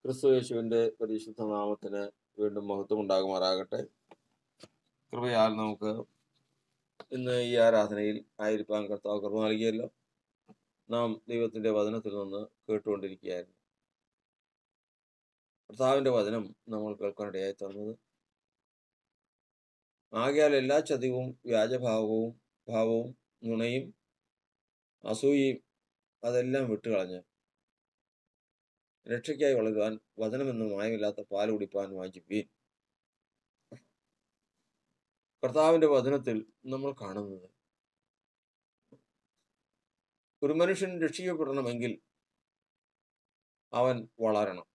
ക്രിസ്തു യേശുവിൻ്റെ പരിശുദ്ധ നാമത്തിന് വീണ്ടും മഹത്വം ഉണ്ടാകുമാറാകട്ടെ കൃപയാൽ നമുക്ക് ഇന്ന് ഈ ആരാധനയിൽ ആയിരിക്കാൻ കർത്താവ് കൃപ നൽകിയല്ലോ നാം ദൈവത്തിൻ്റെ വചനത്തിൽ നിന്ന് കേട്ടുകൊണ്ടിരിക്കുകയായിരുന്നു കർത്താവിൻ്റെ വചനം നമ്മൾ കേൾക്കാനിടയായി തന്നത് ആകയാൽ എല്ലാ ചതിവും വ്യാജഭാവവും ഭാവവും നുണയും അസൂയയും അതെല്ലാം വിട്ടുകളഞ്ഞ് രക്ഷയ്ക്കായി വളരുവാൻ വചനമെന്ന് മായമില്ലാത്ത പാൽ കുടിപ്പാൻ വാഞ്ചിപ്പീൻ കർത്താവിന്റെ വചനത്തിൽ നമ്മൾ കാണുന്നത് ഒരു മനുഷ്യൻ രക്ഷിക്കപ്പെടണമെങ്കിൽ അവൻ വളരണം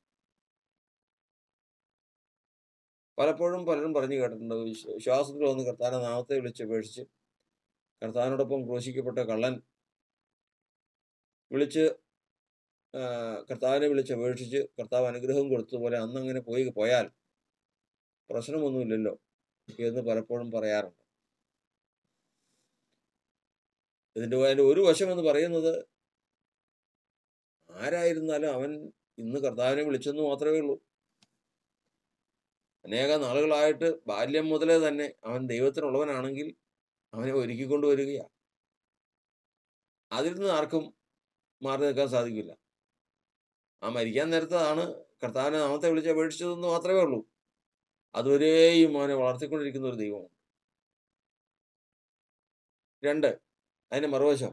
പലപ്പോഴും പലരും പറഞ്ഞു കേട്ടിട്ടുണ്ട് വിശ്വ- വിശ്വാസത്തിൽ വന്ന് കർത്താവിന്റെ നാമത്തെ വിളിച്ച് അപേക്ഷിച്ച് കർത്താവിനോടൊപ്പം ക്രൂശിക്കപ്പെട്ട കള്ളൻ വിളിച്ച് ആ, കർത്താവിനെ വിളിച്ച് അപേക്ഷിച്ച് കർത്താവ് അനുഗ്രഹം കൊടുത്തതുപോലെ അന്ന് അങ്ങനെ പോയി പോയാൽ പ്രശ്നമൊന്നുമില്ലല്ലോ എന്ന് പലപ്പോഴും പറയാറുണ്ട് ഇതിന്റെ അതിന്റെ ഒരു വശം എന്ന് പറയുന്നത് ആരായിരുന്നാലും അവൻ ഇന്ന് കർത്താവിനെ വിളിച്ചെന്ന് മാത്രമേ ഉള്ളൂ അനേക നാളുകളായിട്ട് ബാല്യം മുതലേ തന്നെ അവൻ ദൈവത്തിനുള്ളവനാണെങ്കിൽ അവനെ ഒരുക്കിക്കൊണ്ട് വരികയാണ് അതിൽ നിന്ന് ആർക്കും മാറി നിൽക്കാൻ സാധിക്കില്ല ആ മരിക്കാൻ നേരത്താണ് കർത്താവിനെ നാമത്തെ വിളിച്ച് അപേക്ഷിച്ചതെന്ന് മാത്രമേ ഉള്ളൂ അതുവരെയും അവനെ വളർത്തിക്കൊണ്ടിരിക്കുന്ന ഒരു ദൈവമാണ് രണ്ട് അതിന്റെ മറുവശം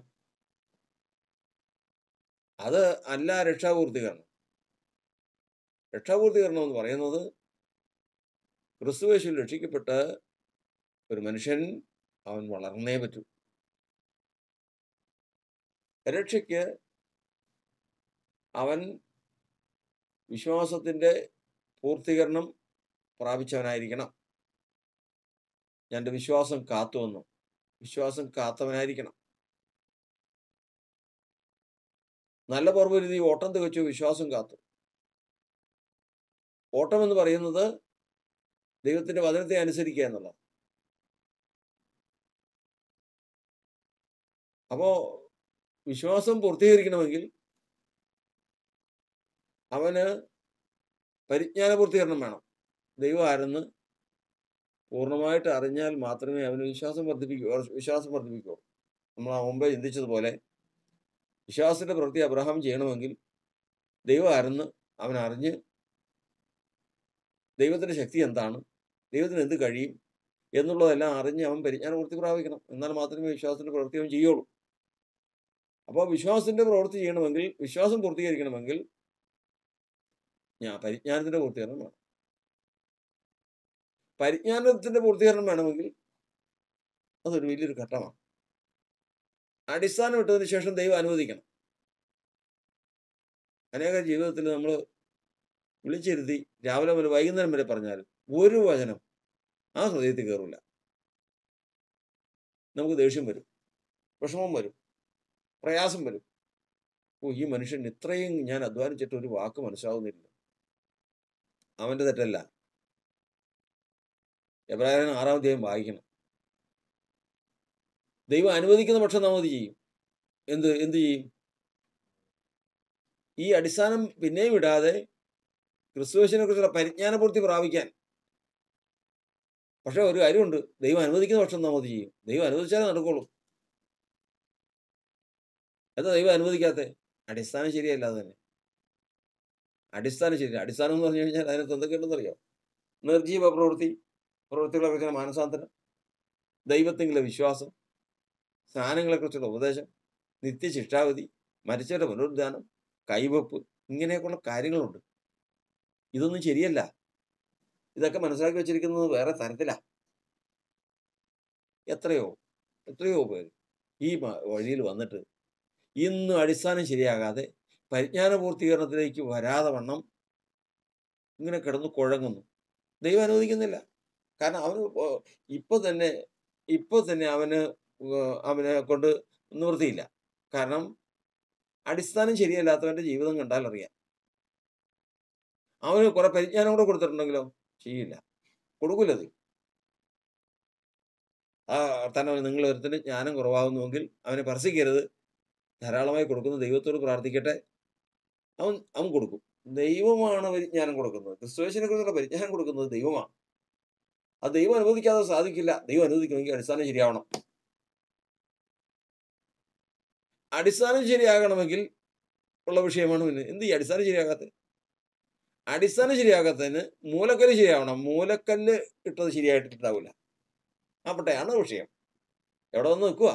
അത് അല്ല രക്ഷാപൂർത്തീകരണം രക്ഷാപൂർത്തീകരണം എന്ന് പറയുന്നത് ക്രിസ്തുവേശുവിൽ രക്ഷിക്കപ്പെട്ട ഒരു മനുഷ്യൻ അവൻ വളർന്നേ പറ്റൂ രക്ഷയ്ക്ക് അവൻ വിശ്വാസത്തിന്റെ പൂർത്തീകരണം പ്രാപിച്ചവനായിരിക്കണം ഞാൻ എൻ്റെ വിശ്വാസം കാത്തുവന്നു വിശ്വാസം കാത്തവനായിരിക്കണം നല്ല പർവ്വരുതി ഓട്ടം തികച്ചു വിശ്വാസം കാത്തു ഓട്ടം എന്ന് പറയുന്നത് ദൈവത്തിന്റെ വചനത്തെ അനുസരിക്കുക എന്നുള്ളതാണ് അപ്പോ വിശ്വാസം പൂർത്തീകരിക്കണമെങ്കിൽ അവന് പരിജ്ഞാന പൂർത്തീകരണം വേണം ദൈവം ആരെന്ന് പൂർണ്ണമായിട്ട് അറിഞ്ഞാൽ മാത്രമേ അവന് വിശ്വാസം വർദ്ധിപ്പിക്കൂ വിശ്വാസം വർദ്ധിപ്പിക്കൂ നമ്മൾ ആ മുമ്പേ ചിന്തിച്ചതുപോലെ വിശ്വാസത്തിന്റെ പ്രവൃത്തി അബ്രഹാം ചെയ്യണമെങ്കിൽ ദൈവം ആരെന്ന് അവൻ അറിഞ്ഞ് ദൈവത്തിന്റെ ശക്തി എന്താണ് ദൈവത്തിന് എന്ത് കഴിയും എന്നുള്ളതെല്ലാം അറിഞ്ഞ് അവൻ പരിജ്ഞാന പൂർത്തി പ്രാപിക്കണം എന്നാൽ മാത്രമേ വിശ്വാസത്തിന്റെ പ്രവൃത്തി അവൻ ചെയ്യുള്ളൂ അപ്പോൾ വിശ്വാസത്തിന്റെ പ്രവൃത്തി ചെയ്യണമെങ്കിൽ വിശ്വാസം പൂർത്തീകരിക്കണമെങ്കിൽ ഞാൻ പരിജ്ഞാനത്തിന്റെ പൂർത്തീകരണം വേണം പരിജ്ഞാനത്തിന്റെ പൂർത്തീകരണം വേണമെങ്കിൽ അതൊരു വലിയൊരു ഘട്ടമാണ് അടിസ്ഥാനം ഇട്ടതിന് ശേഷം ദൈവം അനുവദിക്കണം അനേക ജീവിതത്തിൽ നമ്മൾ വിളിച്ചിരുത്തി രാവിലെ മുതൽ വൈകുന്നേരം വരെ പറഞ്ഞാൽ ഒരു വചനം ആ ഹൃദയത്തിൽ കയറില്ല നമുക്ക് ദേഷ്യം വരും വിഷമം വരും പ്രയാസം വരും ഓ ഈ മനുഷ്യൻ ഇത്രയും ഞാൻ അധ്വാനിച്ചിട്ട് ഒരു വാക്ക് മനസ്സിലാവുന്നില്ല അവന്റെ തെറ്റല്ല എബ്രാഹിം ആറാം അധ്യായം വായിക്കണം ദൈവം അനുവദിക്കുന്ന പക്ഷം നാം അത് ചെയ്യും എന്ത് എന്ത് ചെയ്യും ഈ അടിസ്ഥാനം പിന്നെയും ഇടാതെ ക്രിസ്തുവേശിനെ കുറിച്ചുള്ള പരിജ്ഞാനപൂർത്തി പ്രാപിക്കാൻ പക്ഷെ ഒരു കാര്യമുണ്ട് ദൈവം അനുവദിക്കുന്ന പക്ഷം നാം അത് ചെയ്യും ദൈവം അനുവദിച്ചാലേ നടക്കുള്ളൂ എന്താ ദൈവം അനുവദിക്കാത്തെ അടിസ്ഥാനം ശരിയല്ല അത് തന്നെ അടിസ്ഥാനം ശരി അടിസ്ഥാനം എന്ന് പറഞ്ഞു കഴിഞ്ഞാൽ അതിനകത്ത് എന്തൊക്കെയുണ്ടെന്ന് അറിയാം നിർജീവ പ്രവൃത്തി പ്രവൃത്തികളെ കുറിച്ചുള്ള മാനസാന്തരം ദൈവത്തിലുള്ള വിശ്വാസം സ്നാനങ്ങളെ കുറിച്ചുള്ള ഉപദേശം നിത്യശിക്ഷാവധി മരിച്ചവരുടെ പുനരുദ്ധാനം കൈവപ്പ് ഇങ്ങനെയൊക്കെയുള്ള കാര്യങ്ങളുണ്ട് ഇതൊന്നും ശരിയല്ല ഇതൊക്കെ മനസ്സിലാക്കി വെച്ചിരിക്കുന്നത് വേറെ തരത്തിലാ എത്രയോ എത്രയോ പേര് ഈ മ- വഴിയിൽ വന്നിട്ട് ഇന്നും അടിസ്ഥാനം ശരിയാകാതെ പരിജ്ഞാന പൂർത്തീകരണത്തിലേക്ക് വരാതെ വണ്ണം ഇങ്ങനെ കിടന്ന് കുഴങ്ങുന്നു ദൈവം അനുവദിക്കുന്നില്ല കാരണം അവന് ഇപ്പോ- ഇപ്പൊ തന്നെ ഇപ്പൊ തന്നെ അവന് ഉവ്വ് അവനെ കൊണ്ട് നിവൃത്തിയില്ല കാരണം അടിസ്ഥാനം ശരിയല്ലാത്തവന്റെ ജീവിതം കണ്ടാൽ അറിയാം അവന് കുറെ പരിജ്ഞാനം കൂടെ കൊടുത്തിട്ടുണ്ടെങ്കിലോ ചെയ്യില്ല കൊടുക്കില്ലത് ആ തന്നെ നിങ്ങൾ ഒരുത്തിന് ജ്ഞാനം കുറവാകുന്നുവെങ്കിൽ അവനെ ഭർസിക്കരുത് ധാരാളമായി കൊടുക്കുന്ന ദൈവത്തോട് പ്രാർത്ഥിക്കട്ടെ അവൻ അവൻ കൊടുക്കും ദൈവമാണ് പരിജ്ഞാനം കൊടുക്കുന്നത് ക്രിസ്തുവേശനെ കുറിച്ചുള്ള പരിജ്ഞാനം കൊടുക്കുന്നത് ദൈവമാണ് അത് ദൈവം അനുവദിക്കാതെ സാധിക്കില്ല ദൈവം അനുവദിക്കണമെങ്കിൽ അടിസ്ഥാനം ശരിയാവണം അടിസ്ഥാനം ശരിയാകണമെങ്കിൽ ഉള്ള വിഷയമാണ് പിന്നെ എന്ത് ഈ അടിസ്ഥാനം ശരിയാകാത്തത് അടിസ്ഥാനം ശരിയാകാത്തതിന് മൂലക്കല്ല് ശരിയാവണം മൂലക്കല്ല് ഇട്ടത് ശരിയായിട്ടിട്ടാവില്ല അപ്പോട്ടെയാണ് വിഷയം എവിടെ വന്ന് നിൽക്കുക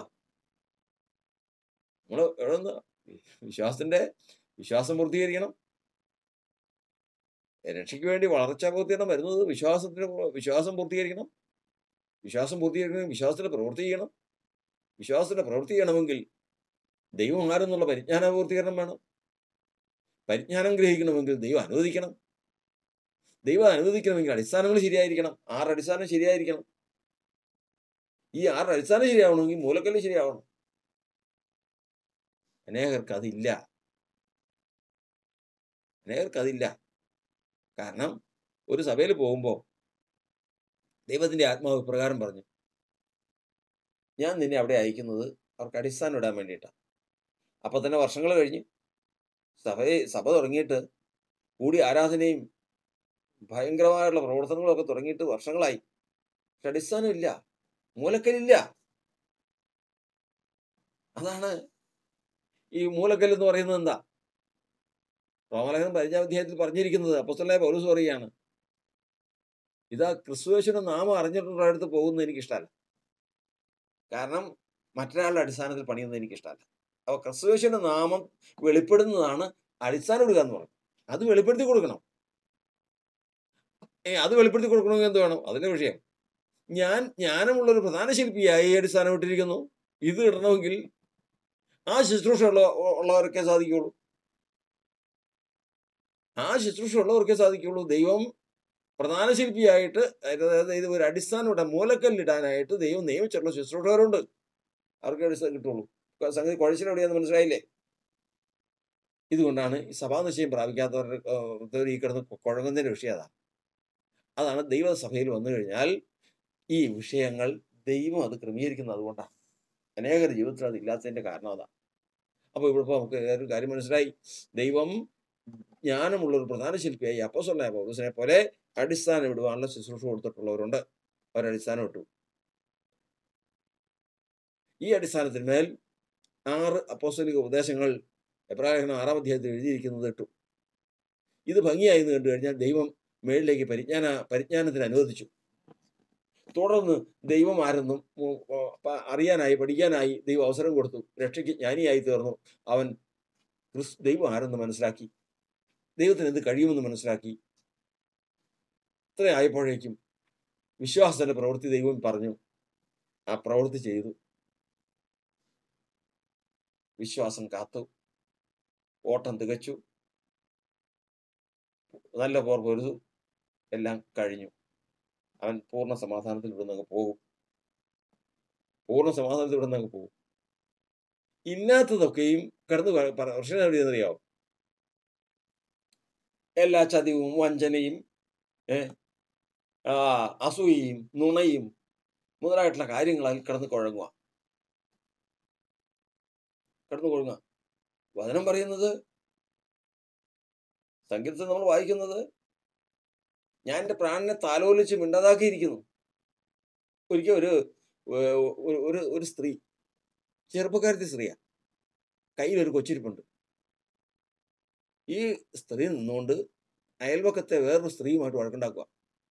നമ്മൾ എവിടെ നിന്ന് വിശ്വാസത്തിന്റെ വിശ്വാസം പൂർത്തീകരിക്കണം രക്ഷയ്ക്ക് വേണ്ടി വളർച്ചാ പൂർത്തീകരണം വരുന്നത് വിശ്വാസത്തിന് വിശ്വാസം പൂർത്തീകരിക്കണം വിശ്വാസം പൂർത്തീകരിക്കണം വിശ്വാസത്തിന്റെ പ്രവൃത്തി ചെയ്യണം വിശ്വാസത്തിന്റെ പ്രവൃത്തി ചെയ്യണമെങ്കിൽ ദൈവം ആരെന്നുള്ള പരിജ്ഞാന പൂർത്തീകരണം വേണം പരിജ്ഞാനം ഗ്രഹിക്കണമെങ്കിൽ ദൈവം അനുവദിക്കണം ദൈവം അനുവദിക്കണമെങ്കിൽ അടിസ്ഥാനങ്ങൾ ശരിയായിരിക്കണം ആറ് അടിസ്ഥാനം ശരിയായിരിക്കണം ഈ ആറ് അടിസ്ഥാനം ശരിയാവണമെങ്കിൽ മൂലക്കല്ല് ശരിയാവണം അനേകർക്ക് അതില്ല അനേകർക്ക് അതില്ല കാരണം ഒരു സഭയിൽ പോകുമ്പോൾ ദൈവത്തിന്റെ ആത്മാവ് പ്രകാരം പറഞ്ഞു ഞാൻ നിന്നെ അവിടെ അയക്കുന്നത് അവർക്ക് അടിസ്ഥാനം ഇടാൻ വേണ്ടിയിട്ടാണ് അപ്പൊ തന്നെ വർഷങ്ങൾ കഴിഞ്ഞ് സഭയെ സഭ തുടങ്ങിയിട്ട് കൂടി ആരാധനയും ഭയങ്കരമായുള്ള പ്രവർത്തനങ്ങളൊക്കെ തുടങ്ങിയിട്ട് വർഷങ്ങളായി പക്ഷെ അടിസ്ഥാനം ഇല്ല മൂലക്കല്ലില്ല അതാണ് ഈ മൂലക്കല്ല് എന്ന് പറയുന്നത് എന്താ റോമലേഖനം പതിനഞ്ചാം അധ്യായത്തിൽ പറഞ്ഞിരിക്കുന്നത് അപ്പസ്തലായ പൗലൂസ് പറയുകയാണ് ഇതാ ക്രിസ്തുവേശുവിന്റെ നാമം അറിഞ്ഞിട്ടുള്ള അടുത്ത് പോകുന്നത് എനിക്ക് ഇഷ്ടമല്ല കാരണം മറ്റൊരാളുടെ അടിസ്ഥാനത്തിൽ പണിയുന്നത് എനിക്ക് ഇഷ്ടമല്ല അപ്പൊ ക്രിസ്തുവേശുവിന്റെ നാമം വെളിപ്പെടുന്നതാണ് അടിസ്ഥാനം ഇടുക എന്ന് പറയും അത് വെളിപ്പെടുത്തി കൊടുക്കണം ഏ അത് വെളിപ്പെടുത്തി കൊടുക്കണമെങ്കിൽ എന്ത് വേണം അതിന്റെ വിഷയം ഞാൻ ജ്ഞാനമുള്ള ഒരു പ്രധാന ശില്പിയായി അടിസ്ഥാനം ഇട്ടിരിക്കുന്നു ഇത് ഇടണമെങ്കിൽ ആ ശുശ്രൂഷ ഉള്ള ഉള്ളവർക്കേ സാധിക്കുള്ളൂ ആ ശുശ്രൂഷ ഉള്ളവർക്കേ സാധിക്കുള്ളൂ ദൈവം പ്രധാന ശില്പിയായിട്ട് അതായത് ഇത് ഒരു അടിസ്ഥാനം ഇടാൻ മൂലക്കല്ലിടാനായിട്ട് ദൈവം നിയമിച്ചിട്ടുള്ള ശുശ്രൂഷകരുണ്ട് അവർക്ക് അടിസ്ഥാനം കിട്ടുള്ളൂ ഇപ്പൊ സംഗതി കുഴച്ചിലെവിടെയാന്ന് മനസ്സിലായില്ലേ ഇതുകൊണ്ടാണ് ഈ സഭാനിശ്ചയം പ്രാപിക്കാത്തവർ ഈ കിടന്ന് കുഴങ്ങുന്നതിന്റെ വിഷയം അതാണ് അതാണ് ദൈവസഭയിൽ വന്നു കഴിഞ്ഞാൽ ഈ വിഷയങ്ങൾ ദൈവം അത് ക്രമീകരിക്കുന്നത് അതുകൊണ്ടാണ് അനേകർ ജീവിതത്തിൽ അത് ഇല്ലാത്തതിന്റെ കാരണം അതാണ് അപ്പോൾ ഇവിടെ ഇപ്പോൾ നമുക്ക് ഒരു കാര്യം മനസ്സിലായി ദൈവം ജ്ഞാനമുള്ള ഒരു പ്രധാന ശില്പിയായി അപ്പോസലായ പൗലൂസിനെ പോലെ അടിസ്ഥാനം ഇടുവാനുള്ള ശുശ്രൂഷ കൊടുത്തിട്ടുള്ളവരുണ്ട് അവരടിസ്ഥാനം ഇട്ടു ഈ അടിസ്ഥാനത്തിന്മേൽ ആറ് അപ്പോസ്തലിക ഉപദേശങ്ങൾ എബ്രാഹിം ആറാം അധ്യായത്തിൽ എഴുതിയിരിക്കുന്നത് ഇട്ടു ഇത് ഭംഗിയായി എന്ന് കണ്ടു കഴിഞ്ഞാൽ ദൈവം മേളിലേക്ക് പരിജ്ഞാന പരിജ്ഞാനത്തിന് അനുവദിച്ചു തുടർന്ന് ദൈവം ആരെന്നും ഉം, ഉം, പ- അറിയാനായി പഠിക്കാനായി ദൈവം അവസരം കൊടുത്തു രക്ഷയ്ക്ക് ജ്ഞാനിയായി തീർന്നു അവൻ ക്രിസ് ദൈവം ആരെന്ന് മനസ്സിലാക്കി ദൈവത്തിന് എന്ത് കഴിയുമെന്ന് മനസ്സിലാക്കി ഇത്ര ആയപ്പോഴേക്കും വിശ്വാസത്തിന്റെ പ്രവൃത്തി ദൈവം പറഞ്ഞു ആ പ്രവൃത്തി ചെയ്തു വിശ്വാസം കാത്തു ഓട്ടം തികച്ചു നല്ല പോർ പൊരുതു എല്ലാം കഴിഞ്ഞു അവൻ പൂർണ്ണ സമാധാനത്തിൽ ഇവിടെ നിന്ന് പോകും പൂർണ്ണ സമാധാനത്തിൽ ഇവിടെ നിന്ന് പോകും ഇല്ലാത്തതൊക്കെയും കിടന്ന് പ- പറ- പ്രശ്നം എവിടെയെന്നറിയാവോ എല്ലാ ചതിവും വഞ്ചനയും ഏ ആ അസൂയയും നുണയും മുതലായിട്ടുള്ള കാര്യങ്ങളാൽ കിടന്ന് കുഴങ്ങുക കിടന്ന് കുഴങ്ങുക വചനം പറയുന്നത് സംഗീതത്തിൽ നമ്മൾ വായിക്കുന്നത് ഞാൻ എൻ്റെ പ്രാണനെ താലോലിച്ച് മിണ്ടാതാക്കിയിരിക്കുന്നു ഒരിക്കൽ ഒരു ഏർ, ഒരു ഒരു ഒരു സ്ത്രീ ചെറുപ്പക്കാരത്തി സ്ത്രീയാ കയ്യിൽ ഒരു കൊച്ചിരിപ്പുണ്ട് ഈ സ്ത്രീ നിന്നുകൊണ്ട് അയൽവക്കത്തെ വേറൊരു സ്ത്രീയുമായിട്ട് വഴക്കുണ്ടാക്കുക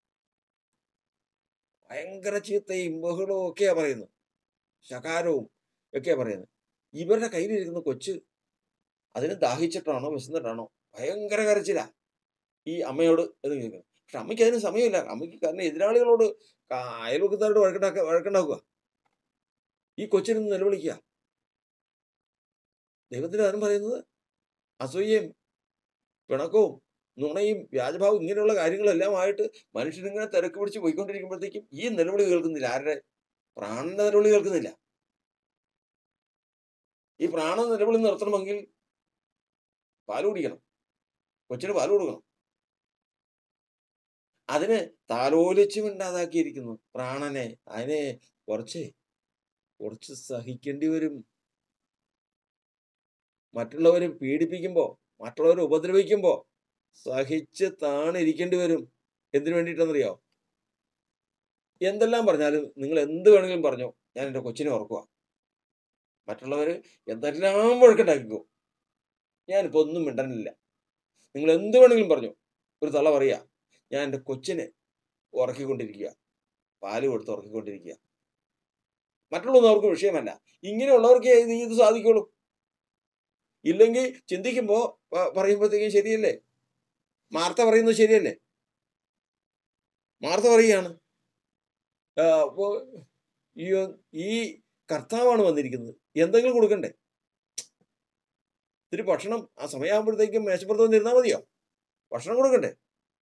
ഭയങ്കര ചീത്തയും ബഹളവും ഒക്കെയാ പറയുന്നത് ശകാരവും ഒക്കെയാ പറയുന്നത് ഇവരുടെ കയ്യിലിരിക്കുന്ന കൊച്ച് അതിന് ദാഹിച്ചിട്ടാണോ വിശന്നിട്ടാണോ ഭയങ്കര കരച്ചില്ല ഈ അമ്മയോട് ഇത് കേൾക്കുന്നത് പക്ഷെ അമ്മയ്ക്ക് അതിന് സമയമില്ല അമ്മയ്ക്ക് കാരണം എതിരാളികളോട് ക- അയൽവക്കത്താരോട് വഴക്കുണ്ടാക്ക വഴക്കുണ്ടാക്കുക ഈ കൊച്ചിന് നിലവിളിക്കുക ദൈവത്തിന്റെ കാര്യം പറയുന്നത് അസൂയയും പിണക്കവും നുണയും വ്യാജഭാവവും ഇങ്ങനെയുള്ള കാര്യങ്ങളെല്ലാമായിട്ട് മനുഷ്യനിങ്ങനെ തിരക്ക് പിടിച്ച് പോയിക്കൊണ്ടിരിക്കുമ്പോഴത്തേക്കും ഈ നിലവിളി കേൾക്കുന്നില്ല ആരുടെ പ്രാണന്റെ നിലവിളി കേൾക്കുന്നില്ല ഈ പ്രാണ നിലവിളി നിർത്തണമെങ്കിൽ പാല് കുടിക്കണം കൊച്ചിന് പാല് കൊടുക്കണം അതിനെ താലോലിച്ചും ഇണ്ടാതാക്കിയിരിക്കുന്നു പ്രാണനെ അതിനെ കുറച്ച് കുറച്ച് സഹിക്കേണ്ടി വരും മറ്റുള്ളവരെ പീഡിപ്പിക്കുമ്പോ മറ്റുള്ളവരെ ഉപദ്രവിക്കുമ്പോ സഹിച്ച് താണിരിക്കേണ്ടി വരും എന്തിനു വേണ്ടിയിട്ടെന്നറിയോ എന്തെല്ലാം പറഞ്ഞാലും നിങ്ങൾ എന്ത് വേണമെങ്കിലും പറഞ്ഞോ ഞാൻ എൻ്റെ കൊച്ചിനെ ഓർക്കുക മറ്റുള്ളവർ എന്തെല്ലാം വഴക്കുണ്ടാക്കിക്കോ ഞാനിപ്പോൾ ഒന്നും മിണ്ടനില്ല നിങ്ങൾ എന്ത് വേണമെങ്കിലും പറഞ്ഞു ഒരു തള്ള പറയുക ഞാൻ എൻ്റെ കൊച്ചിനെ ഉറക്കിക്കൊണ്ടിരിക്കുക പാല് കൊടുത്ത് ഉറക്കിക്കൊണ്ടിരിക്കുക മറ്റുള്ളതൊന്നും അവർക്ക് വിഷയമല്ല ഇങ്ങനെയുള്ളവർക്ക് ഇത് ഇത് സാധിക്കുള്ളൂ ഇല്ലെങ്കിൽ ചിന്തിക്കുമ്പോൾ പറയുമ്പോഴത്തേക്കും ശരിയല്ലേ മാർത്ത പറയുന്നത് ശരിയല്ലേ മാർത്ത പറയുകയാണ് ആ, അപ്പോ ഈ ഈ കർത്താവാണ് വന്നിരിക്കുന്നത് എന്തെങ്കിലും കൊടുക്കണ്ടേ ഇത്തിരി ഭക്ഷണം ആ സമയമാകുമ്പോഴത്തേക്കും മേശപ്പുറത്ത് വന്നിരുന്നാൽ മതിയോ ഭക്ഷണം കൊടുക്കണ്ടേ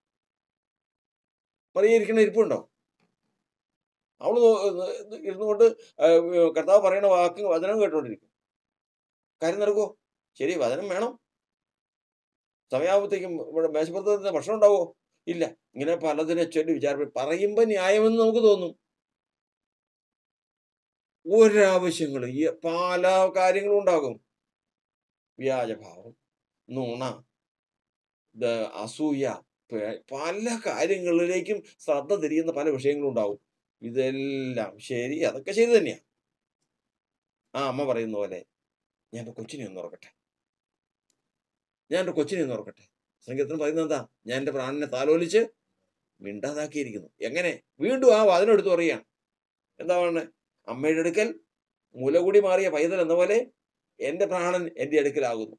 മറിയിരിക്കണ ഇരിപ്പുണ്ടോ അവള് നോ- ഇരുന്നുകൊണ്ട് ആ, കർത്താവ് പറയണ വാക്ക് വചനം കേട്ടോണ്ടിരിക്കും കാര്യം നടക്കുമോ ശരി വചനം വേണം സമയമാകുമ്പോഴത്തേക്കും ഇവിടെ മേശപ്പുറത്ത് വരുന്ന ഭക്ഷണം ഉണ്ടാവോ ഇല്ല ഇങ്ങനെ പലതിനെ ചൊല്ലി വിചാരം പറയുമ്പോൾ ന്യായമെന്ന് നമുക്ക് തോന്നും ഒരാവശ്യങ്ങൾ ഈ പല കാര്യങ്ങളും ഉണ്ടാകും വ്യാജഭാവം നുണ ഇത് അസൂയ പേ- പല കാര്യങ്ങളിലേക്കും ശ്രദ്ധ തിരിയുന്ന പല വിഷയങ്ങളും ഉണ്ടാവും ഇതെല്ലാം ശരി അതൊക്കെ ശരി തന്നെയാ ആ അമ്മ പറയുന്ന പോലെ ഞാൻ എൻ്റെ കൊച്ചിനെ ഒന്ന് ഉറക്കട്ടെ ഞാൻ എൻ്റെ കൊച്ചിനെ ഒന്ന് ഉറക്കട്ടെ സംഗീതത്തിന് പറയുന്നത് എന്താ ഞാൻ എൻ്റെ പ്രാണനെ താലോലിച്ച് മിണ്ടാതാക്കിയിരിക്കുന്നു എങ്ങനെ വീണ്ടും ആ വാദനം എടുത്തു പറയുകയാണ് എന്താ പറയുന്നത് അമ്മയുടെ അടുക്കൽ മുലകൂടി മാറിയ പൈതൽ എന്ന പോലെ എൻ്റെ പ്രാണൻ എൻ്റെ അടുക്കലാകുന്നു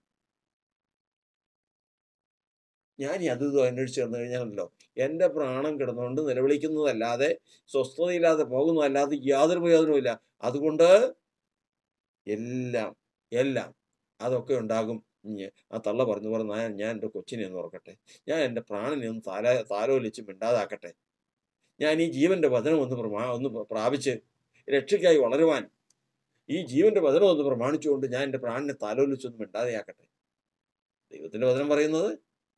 ഞാൻ ഈ അതും ഇതും അന്വേഷിച്ച് വന്നു കഴിഞ്ഞാലല്ലോ എൻ്റെ പ്രാണൻ കിടന്നുകൊണ്ട് നിലവിളിക്കുന്നതല്ലാതെ സ്വസ്ഥതയില്ലാതെ പോകുന്നതല്ലാതെ യാതൊരു പ്രയോജനവുമില്ല അതുകൊണ്ട് എല്ലാം എല്ലാം അതൊക്കെ ഉണ്ടാകും ഇനി ആ തള്ള പറഞ്ഞു പറഞ്ഞു ഞാൻ ഞാൻ എൻ്റെ കൊച്ചിനെ ഒന്ന് ഓർക്കട്ടെ ഞാൻ എൻ്റെ പ്രാണനെ ഒന്ന് താല താലോലിച്ച് മിണ്ടാതാക്കട്ടെ ഞാൻ ഈ ജീവന്റെ വചനം ഒന്ന് പ്രമാ ഒന്ന് പ്രാപിച്ച് രക്ഷയ്ക്കായി വളരുവാൻ ഈ ജീവന്റെ വചനം ഒന്ന് പ്രമാണിച്ചുകൊണ്ട് ഞാൻ എൻ്റെ പ്രാണനെ താലോലിച്ചൊന്ന് മിണ്ടാതെയാക്കട്ടെ ദൈവത്തിന്റെ വചനം പറയുന്നത്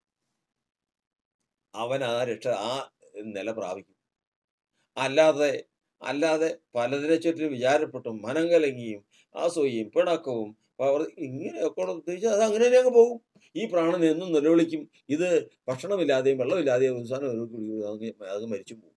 അവൻ ആ രക്ഷ ആ നില പ്രാപിക്കും അല്ലാതെ അല്ലാതെ പലതിനെ ചുറ്റും വിചാരപ്പെട്ടും മനം കലങ്ങിയും അസൂയയും പിണക്കവും അവർ ഇങ്ങനെയൊക്കെ ഉദ്ദേശിച്ചാൽ അത് അങ്ങനെ തന്നെ അങ്ങ് പോകും ഈ പ്രാണൻ എന്നും നിലവിളിക്കും ഇത് ഭക്ഷണമില്ലാതെയും വെള്ളമില്ലാതെയും അവസാനം ഒരു കുടി- അത് അത് മരിച്ചു പോകും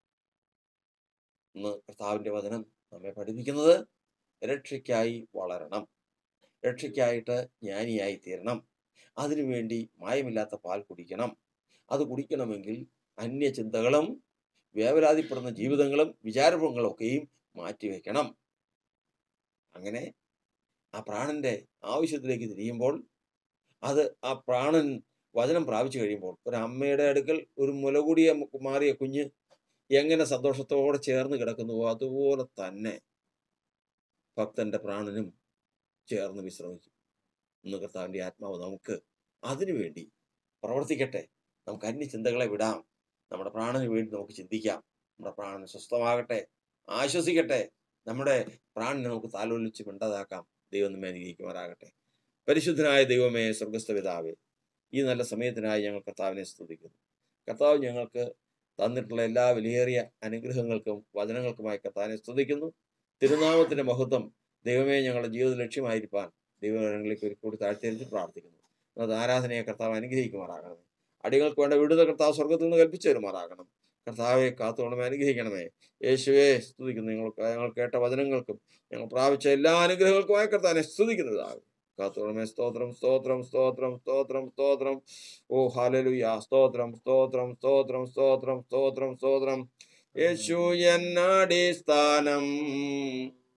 ഇന്ന് കർത്താവിന്റെ വചനം നമ്മെ പഠിപ്പിക്കുന്നത് രക്ഷയ്ക്കായി വളരണം രക്ഷയ്ക്കായിട്ട് ജ്ഞാനിയായി തീരണം അതിനുവേണ്ടി മായമില്ലാത്ത പാൽ കുടിക്കണം അത് കുടിക്കണമെങ്കിൽ അന്യചിന്തകളും വേവലാതിപ്പെടുന്ന ജീവിതങ്ങളും വിചാരങ്ങളും ഒക്കെയും മാറ്റിവെക്കണം അങ്ങനെ ആ പ്രാണന്റെ ആവശ്യത്തിലേക്ക് തിരിയുമ്പോൾ അത് ആ പ്രാണൻ വചനം പ്രാപിച്ചു കഴിയുമ്പോൾ ഒരു അമ്മയുടെ അടുക്കൽ ഒരു മുലകൂടിയ മു- മാറിയ കുഞ്ഞ് എങ്ങനെ സന്തോഷത്തോടെ ചേർന്ന് കിടക്കുന്നുവോ അതുപോലെ തന്നെ ഭക്തന്റെ പ്രാണനും ചേർന്ന് വിശ്രമിക്കും ഇന്ന് കർത്താവിന്റെ ആത്മാവ് നമുക്ക് അതിനുവേണ്ടി പ്രവർത്തിക്കട്ടെ നമുക്ക് അന്യ ചിന്തകളെ വിടാം നമ്മുടെ പ്രാണന് വേണ്ടി നമുക്ക് ചിന്തിക്കാം നമ്മുടെ പ്രാണൻ സ്വസ്ഥമാകട്ടെ ആശ്വസിക്കട്ടെ നമ്മുടെ പ്രാണനെ നമുക്ക് താലോലിച്ച് മിണ്ടതാക്കാം ദൈവം നമ്മെ അനുഗ്രഹിക്കുമാറാകട്ടെ പരിശുദ്ധനായ ദൈവമേ സ്വർഗസ്ഥ പിതാവേ ഈ നല്ല സമയത്തിനായി ഞങ്ങൾ കർത്താവിനെ സ്തുതിക്കുന്നു കർത്താവ് ഞങ്ങൾക്ക് തന്നിട്ടുള്ള എല്ലാ വിലയേറിയ അനുഗ്രഹങ്ങൾക്കും വചനങ്ങൾക്കുമായി കർത്താവിനെ സ്തുതിക്കുന്നു തിരുനാമത്തിന്റെ മഹത്വം ദൈവമേ ഞങ്ങളുടെ ജീവിത ലക്ഷ്യമായിരിക്കാൻ ദൈവങ്ങളിലേക്ക് ഒരു കൂടി താഴ്ത്തിരിച്ച് പ്രാർത്ഥിക്കുന്നു അത് ആരാധനയെ കർത്താവ് അനുഗ്രഹിക്കുമാറാകണമേ അടികൾക്ക് വേണ്ട വിടുതൽ കർത്താവ് സ്വർഗത്തിൽ നിന്ന് കൽപ്പിച്ചു തരുമാറാകണം കർത്താവെ കാത്തുകൊണ്ടമേ അനുഗ്രഹിക്കണമേ യേശുവെ സ്തുതിക്കുന്നു ഞങ്ങൾ ഞങ്ങൾ കേട്ട വചനങ്ങൾക്കും ഞങ്ങൾ പ്രാപിച്ച എല്ലാ അനുഗ്രഹങ്ങൾക്കുമായി കർത്താവിനെ സ്തുതിക്കുന്നതാകും കാത്തോളമേ സ്തോത്രം സ്തോത്രം സ്തോത്രം സ്തോത്രം സ്തോത്രം ഓ ഹാലലുയ സ്തോത്രം സ്തോത്രം സ്തോത്രം സ്തോത്രം സ്തോത്രം സ്തോത്രം യേശു എന്നാടി സ്ഥാനം